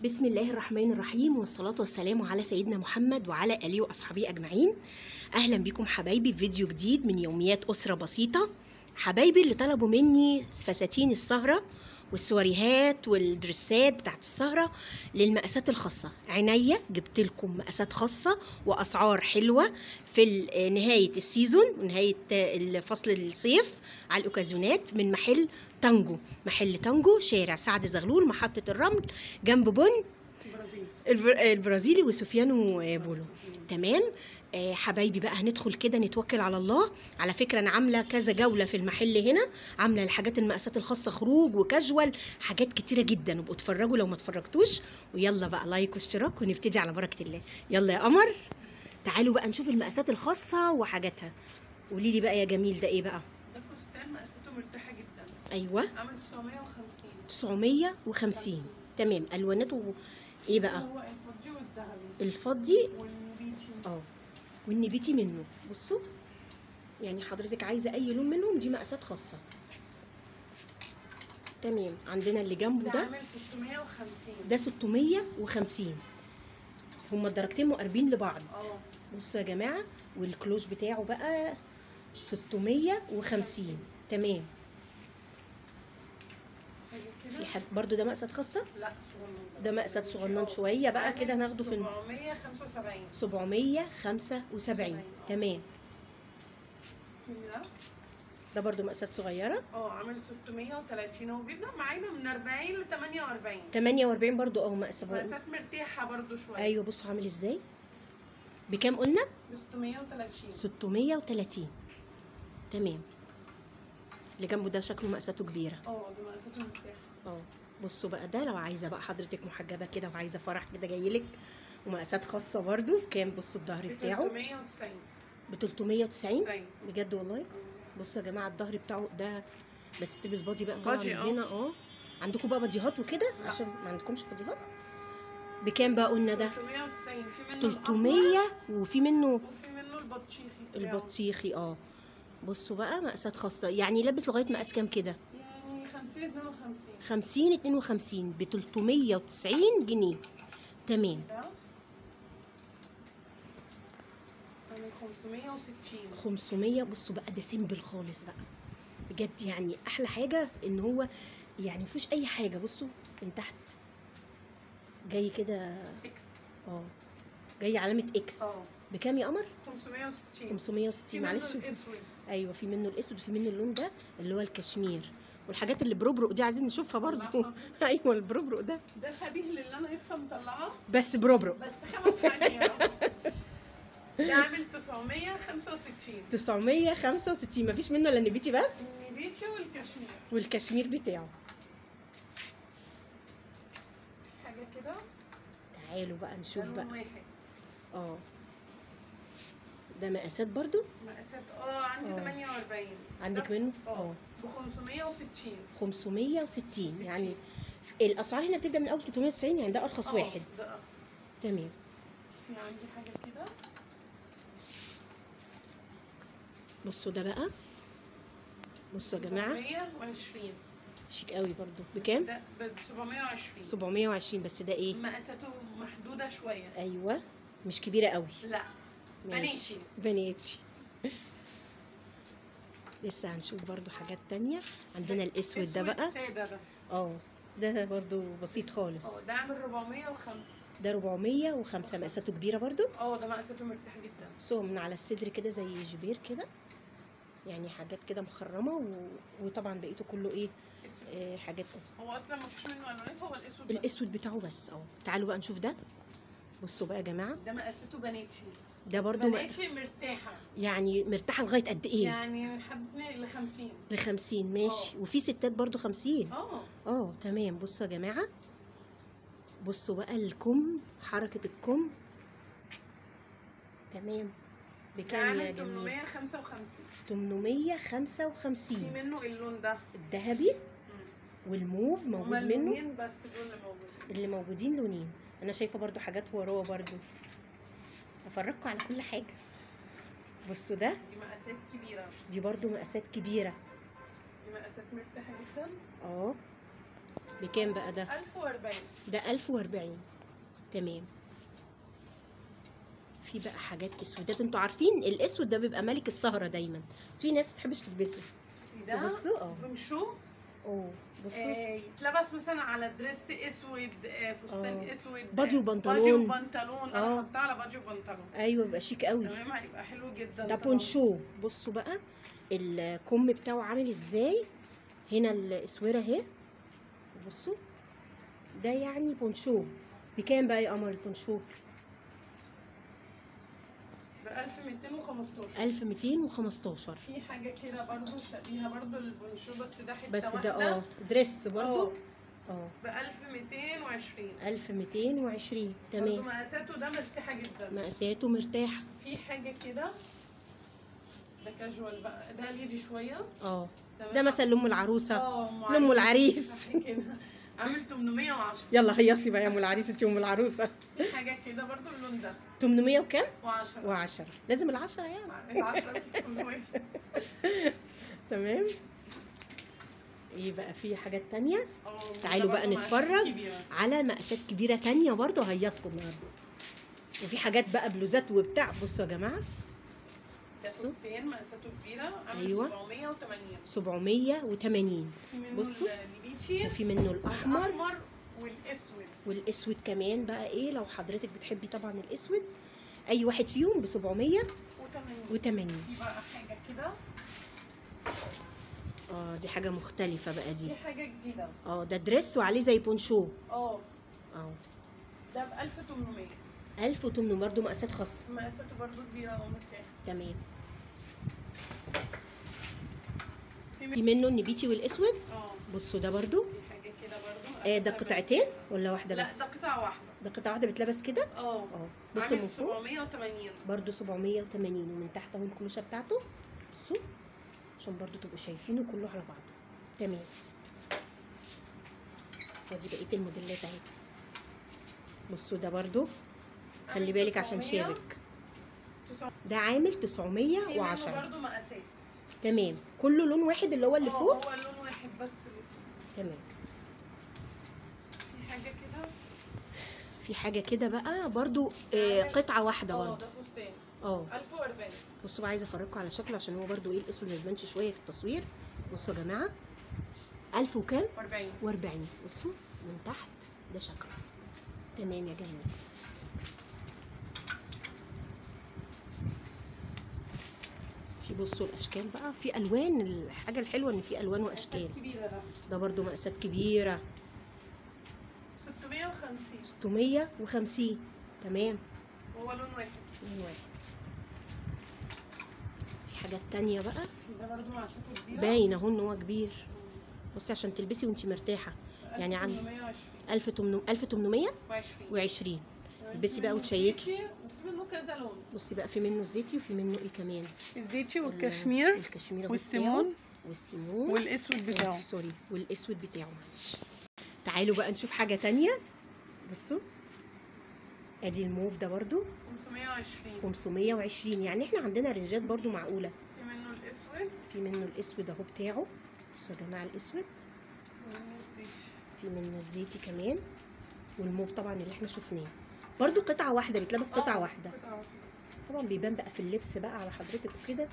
بسم الله الرحمن الرحيم والصلاة والسلام على سيدنا محمد وعلى آله وأصحابه أجمعين أهلا بكم حبايبي في فيديو جديد من يوميات أسرة بسيطة حبايبي اللي طلبوا مني فساتين السهرة والسواريهات والدرسات بتاعت السهرة للمقاسات الخاصة عينيا جبت لكم مقاسات خاصة وأسعار حلوة في ال- نهاية السيزون ونهاية فصل الصيف على الأوكازيونات من محل تانجو محل تانجو شارع سعد زغلول محطة الرمل جنب بن برازيل البر- البرازيلي وسفيانو بولو تمام آه، حبايبي بقى هندخل كده نتوكل على الله على فكره انا عامله كذا جوله في المحل هنا عامله الحاجات المقاسات الخاصه خروج وكاجوال حاجات كتيره جدا وابقوا اتفرجوا لو ما اتفرجتوش ويلا بقى لايك واشتراك ونبتدي على بركه الله يلا يا قمر تعالوا بقى نشوف المقاسات الخاصه وحاجاتها قولي لي بقى يا جميل ده ايه بقى ده فستان مقاساته مرتاحه جدا ايوه عامل 950 950 تمام الواناته ايه بقى هو الفضي والذهبي الفضي والنبيتي اه والنبيتي منه بصوا يعني حضرتك عايزه اي لون منهم دي مقاسات خاصه تمام عندنا اللي جنبه ده ده عامل 650 ده 650 هما الدرجتين مقربين لبعض اه بصوا يا جماعه والكلوش بتاعه بقى 650 تمام حاجه في كده حد برضو ده مقاسات خاصه لا صغنن ده مقاسات صغنن شويه بقى كده هناخده في الم- 775 775 تمام كده ده برضو مقاسات صغيره اه عامل 630 هو بيبدا معانا من 40 ل 48 48 برضو اه مقاس مقاسات مرتاحه برضو شويه ايوه بصوا عامل ازاي بكام قلنا ب 630 630 تمام اللي جنبه ده شكله مقاساته كبيره اه دي مقاساته مرتاحه اه بصوا بقى ده لو عايزه بقى حضرتك محجبه كده وعايزه فرح كده جايلك ومقاسات خاصه برضو كام بصوا الظهر ب بتاعه 390 ب 390 90 بجد والله بصوا يا جماعه الظهر بتاعه ده بس تلبس بادي بقى طبعا بادي، من اه. هنا اه عندكم بقى باديهات وكده لا. عشان ما عندكمش باديهات بكام بقى قلنا ده 390 في منه 300 وفي منه وفي منه البطشيخي بتاعه. البطيخي اه بصوا بقى مقاسات خاصة يعني لابس لغاية مقاس كام كده يعني 50 52 50 52 ب 390 جنيه تمام ده يعني 560 500 بصوا بقى ده سيمبل خالص بقى بجد يعني احلى حاجة ان هو يعني مفيهوش اي حاجة بصوا من تحت جاي كده اكس اه جاي علامة اكس اه بكام يا قمر 560 في 560 منه معلش الاسود ايوه في منه الاسود وفي منه اللون ده اللي هو الكشمير والحاجات اللي بربرق دي عايزين نشوفها برضو الله. ايوه البربرق ده ده شبيه للي انا لسه مطلعاه بس بربرق بس خامة ثانية ده عامل 965 965 مفيش منه الا النبيتي بس النبيتي والكشمير والكشمير بتاعه حاجة كده تعالوا بقى نشوف لون بقى واحد اه ده مقاسات برضو مقاسات اه عندي اه. 48 عندك ده- منه اه اه ب 560 560 يعني الاسعار هنا بتبدا من اول 390 يعني ده ارخص اه، واحد ده أرخص. تمام في عندي حاجة كده بصوا ده بقى بصوا يا جماعه 720 شيك قوي برضو بكام ده ب 720 720 بس ده ايه مقاساته محدودة شوية ايوه مش كبيره قوي لا ماشي. بناتي لسه هنشوف برضو حاجات تانية عندنا الاسود ده أسود بقى سادة ده اه ده برضو بسيط خالص اه ده عامل 405 ده 405 مقاساته كبيره برضو اه ده مقاساته مرتاح جدا بس هو من على الصدر كده زي جبير كده يعني حاجات كده مخرمه و... وطبعا بقيته كله ايه اسود آه حاجات هو اصلا ما فيش منه الوانات هو الاسود بس. الاسود بتاعه بس اه تعالوا بقى نشوف ده بصوا بقى يا جماعه ده مقاساته بناتي ده برضو م... بناتي مرتاحة يعني مرتاحه لغايه قد ايه يعني لحد ل 50 ل 50 ماشي وفي ستات برضو 50 اه اه تمام بصوا يا جماعه بصوا بقى الكم حركه الكم تمام ده بكام يا عامل جميل 855 في 855 منه اللون ده الذهبي مم. والموف موجود هما منه اللونين بس دول اللي موجودين اللي موجودين لونين انا شايفه برضو حاجات وراه برضو افرجكم على كل حاجه بصوا ده دي مقاسات كبيرة دي برضو مقاسات كبيره دي مقاسات مرتاحة جدا اه بكام بقى ده 1040 ده 1040 تمام في بقى حاجات اسودات انتوا عارفين الاسود ده بيبقى ملك السهره دايما بس في ناس ما بتحبش تلبسه بس ده بصوا اه بنشو اوه بصوا آه يتلبس مثلا على دريس اسود آه فستان آه. اسود بادي آه، وبنطلون. بادي وبنطلون آه. انا حطها على بادي وبنطلون ايوه بيبقى شيك قوي تمام هيبقى حلو جدا ده طبعاً. بونشو بصوا بقى الكم بتاعه عامل ازاي هنا الاسوره اهي بصوا ده يعني بونشو بكام بقى يا قمر البونشو ب 1215 1215 في حاجه كده برضو شبيهه برضو للبونشو بس ده حته بس ده واحدة. اه دريس برضو اه اه ب 1220 1220 برضو تمام مقاساته ده مرتاحه جدا مقاساته مرتاحه في حاجه كده ده كاجوال بقى ده ليدي شويه اه تمام ده مثلا لام العروسه اه أم لأم عريس. العريس. صح كده عامل 810 يلا هيصي بقى يا ام العريس انت ام العروسه في حاجه كده برضو اللون ده 800 وكام و10 و10 لازم العشرة يعني 10 800 تمام ايه بقى في حاجات تانية اه تعالوا ده بقى برضو مقاسات نتفرج كبيرة. على مقاسات كبيرة تانية برضو هيصكم النهاردة وفي حاجات بقى بلوزات وبتاع بصوا يا جماعة ده بصوا. فستان مقاساته كبيره عامل أيوة. 780 780 في منه بصوا. الليبيتشي وفي منه الأحمر الاحمر والاسود والاسود كمان بقى ايه لو حضرتك بتحبي طبعا الاسود اي واحد فيهم ب 780 و80 في بقى حاجه كده اه دي حاجة مختلفة بقى دي دي حاجه جديده اه ده دريس وعليه زي بونشو اه اه ده ب 1800 1800 برضه مقاسات خاصة مقاساته برضو كبيره ومرتاحه تمام في في من- منه النبيتي والاسود اه بصوا ده برضو في حاجه كده برضو آه ده مقاساتها قطعتين ولا واحدة لا بس ده قطعه واحده ده قطعة واحدة بتلبس كده اه اه بصوا عامل من فوق 780 برضو 780 ومن تحت اهو الكلوشة بتاعته بصوا عشان برضو تبقوا شايفينه كله على بعضه تمام ودي بقية الموديلات اهي بصوا ده برضو خلي عامل بالك عشان 900. شابك تسعة- ده عامل في 910 منه برضو مقاسات تمام كله لون واحد اللي هو اللي اه، فوق هو لون واحد بس اللي فوق تمام في حاجه كده في حاجة كده بقى برضو آه قطعة واحدة اه برضو ده فستان اه 1040 بصوا بقى عايزه افرجكم على شكله عشان هو برضو ايه الاسود ما يبانش شويه في التصوير بصوا يا جماعه 1000 وكام 40 و40 بصوا من تحت ده شكله تمام يا جميل في بصوا الاشكال بقى في الوان الحاجه الحلوه ان في الوان واشكال مقاسات كبيره ده ده برضو مقاسات كبيره 650 650 تمام هو لون واحد لون واحد في حاجات تانية بقى ده برضو مقاساته كبيره باين اهو ان هو كبير بصي عشان تلبسي وانتي مرتاحه يعني عن 1820 1800 و20 و20 البسي بقى وتشيكي. وفي منه كذا لون بصي بقى في منه الزيتي وفي منه ايه كمان الزيتي ال- والكشمير الكشمير أهو والسيمون بتاعه، والسيمون والاسود بتاعه سوري والاسود بتاعه معلش تعالوا بقى نشوف حاجه تانية بصوا ادي الموف ده برضو 520 520 يعني احنا عندنا رنجات برضو معقوله في منه الاسود في منه الاسود اهو بتاعه بصوا يا جماعه الاسود ومنه الزيتي في منه الزيتي كمان والموف طبعا اللي احنا شفناه برضو قطعه واحده بيتلبس قطعه اه، واحده قطعة واحدة. طبعا بيبان بقى في اللبس بقى على حضرتك وكده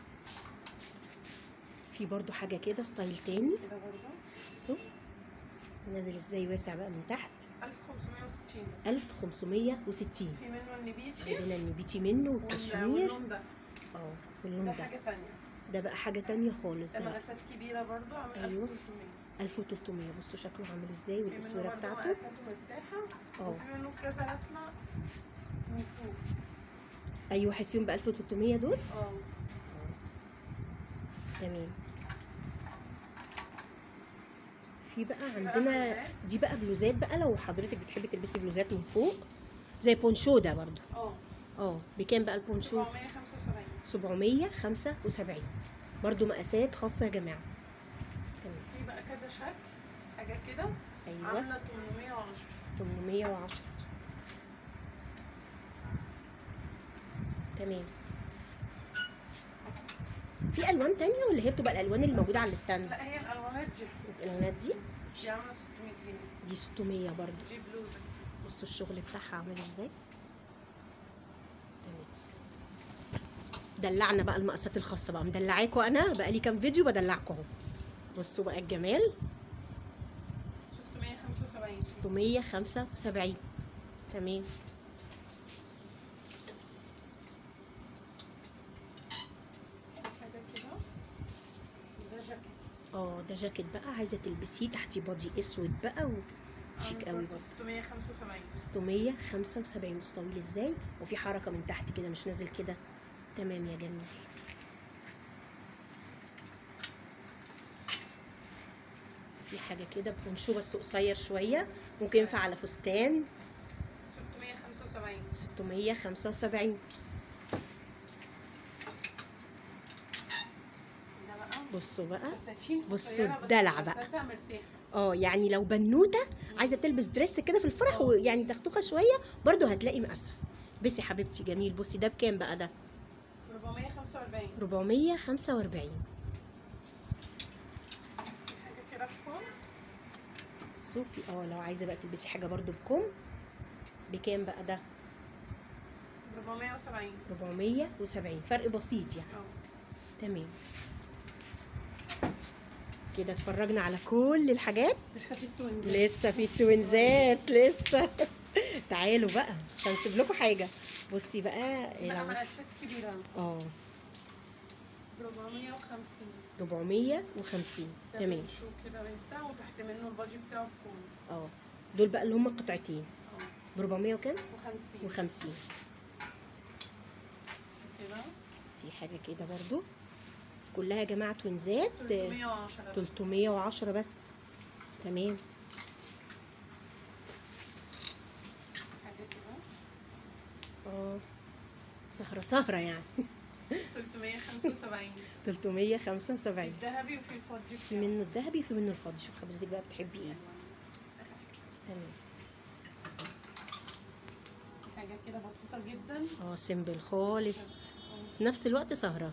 في برضو حاجه كده ستايل تاني كده برضه بصوا نازل ازاي واسع بقى من تحت 1560 1560 في منه النبيتشي عندنا النبيتي منه وال- والكشمير واللون ده اه واللون ده ده حاجة تانية ده بقى حاجه تانية خالص ده ده مقاسات كبيرة برضو عامل أيوة. 1300 1300 بصوا شكله عامل ازاي في منه والاسوره برضو بتاعته مقاساته مرتاحة اه وفي منه كذا رسمة من فوق اي واحد فيهم ب 1300 دول اه تمام في بقى عندنا دي بقى بلوزات بقى لو حضرتك بتحبي تلبسي بلوزات من فوق زي بونشو ده برضو اه اه بكام بقى البونشو 775 775 برضو مقاسات خاصة يا جماعة تمام في بقى كذا شكل حاجة كده ايوه عاملة 810 810 تمام في الوان تانية ولا هي بتبقى الالوان اللي موجودة على الستاند لا هي الألوانات دي الالوانات دي دي عامله 600 جنيه دي 600 برضو دي بلوزه بصوا الشغل بتاعها عامل ازاي تمام دلعنا بقى المقاسات الخاصه بقى مدلعاكوا انا بقى لي كام فيديو بدلعكوا اهو بصوا بقى الجمال 675 675 تمام حاجه كده ده جاكيت اه ده جاكيت بقى عايزه تلبسيه تحتيه بادي اسود بقى وشيك قوي برضه 675 675 بص طويل ازاي وفي حركه من تحت كده مش نازل كده تمام يا جميل في حاجه كده بونشو بس قصير شويه ممكن ينفع على فستان 675 675 ده بقى بصوا بقى فساتين بصوا قصيرة بس الدلع بقى. مقاساتها مرتاحه اه يعني لو بنوته عايزه تلبس دريس كده في الفرح اه. ويعني تختخه شويه برضو هتلاقي مقاسها بصي حبيبتي جميل بصي ده بكام بقى ده 445 445 حاجه كده بكم صوفي اه لو عايزه بقى تلبسي حاجه برضو بكم بكام بقى ده 470 470 فرق بسيط يعني اه تمام كده اتفرجنا على كل الحاجات لسه في التوينز لسه في التوينزات لسه تعالوا بقى مش هنسيب لكم حاجه بصي بقى بقى لو مقاسات كبيره اه 450 450 ده تمام شو كده واسع وتحت منه البادجي بتاعه بكم اه دول بقى اللي هم قطعتين اه ب 400 وكام و50 و50 كده في حاجه كده برضو كلها يا جماعه توينزات 310 310 بس تمام حاجه كده اه سهرة سهرة يعني 375 375 الذهبي وفي الفضي في منه الذهبي في منه الفضي شوف حضرتك بقى بتحبي ايه تمام حاجه كده بسيطه جدا اه سيمبل خالص في نفس الوقت سهرة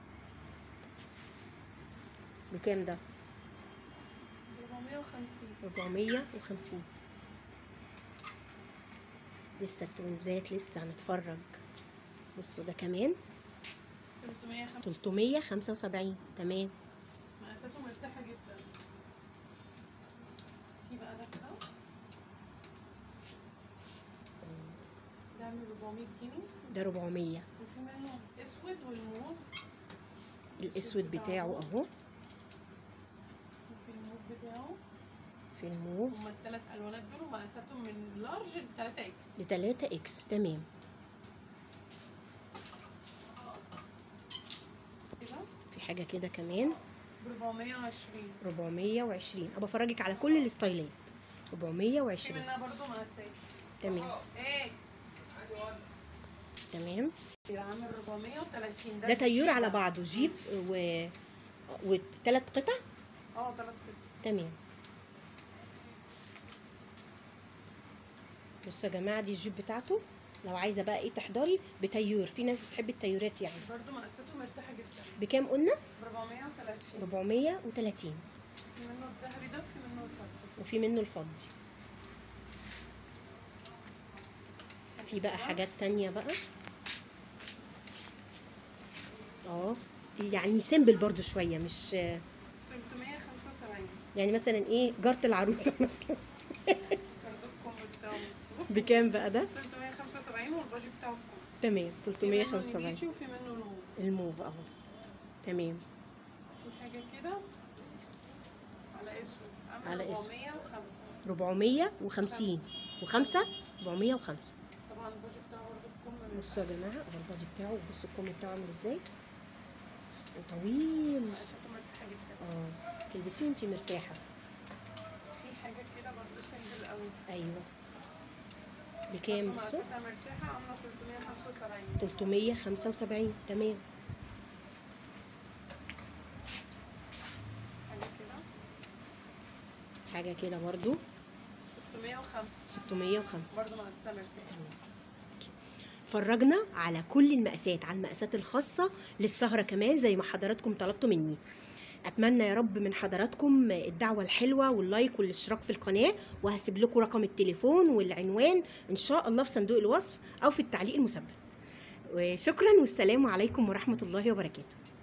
بكام ده 450 450 لسه التوينزات لسه هنتفرج بصوا ده كمان 350 375 تمام مقاساته مرتاحه جدا في بقى ده كده ده عامل 400 جنيه ده 400 وفي منه اسود والموف الاسود بتاعه اهو وفي الموف بتاعه في الموف هما الثلاث الوانات دول ومقاساتهم من لارج ل 3 اكس ل 3 اكس تمام كده في حاجه كده كمان ب 420 420 ابقى افرجك على كل الستايلات في 420 منها برضو مقاسات تمام ايه تمام عامل 430 ده تيور جيب. على بعضه جيب و وثلاث قطع اه ثلاث قطع تمام بصوا يا جماعه دي الجيب بتاعته لو عايزه بقى ايه تحضري بتيور في ناس بتحب التيورات يعني برضو مقاساته مرتاحه جدا بكام قلنا ب 430 430 في منه الذهبي ده وفي منه الفضي وفي منه الفضي في بقى حاجات تانية بقى اه يعني سيمبل برضو شوية مش 375 يعني مثلا ايه جارة العروسة مثلا برضو الكم بتاعه بكام بقى ده 375 والباجي بتاعه كم تمام في منه 375 نيجيتشي وفي منه الموف الموف اهو تمام في حاجه كده على اسود عامل على اسود. 405 450 وخمسة 405 طبعا الباجي بتاعه برضو الكم من بصوا يا جماعة اهو البادي بتاعه بصوا الكم بتاعه عامل ازاي وطويل مقاساته مرتاحه جدا اه تلبسيه وانتي مرتاحة في حاجه كده برضو سنجل قوي ايوه بكام بصوا مقاساتها مرتاحه عامله 375 375 تمام حاجه كده حاجة كده برضو 605 605 برضو مقاساتها مرتاحه فرجنا على كل المقاسات على المقاسات الخاصة للسهرة كمان زي ما حضراتكم طلبتوا مني اتمنى يا رب من حضراتكم الدعوه الحلوه واللايك والاشتراك في القناه وهسيب لكم رقم التليفون والعنوان ان شاء الله في صندوق الوصف او في التعليق المثبت وشكرا والسلام عليكم ورحمه الله وبركاته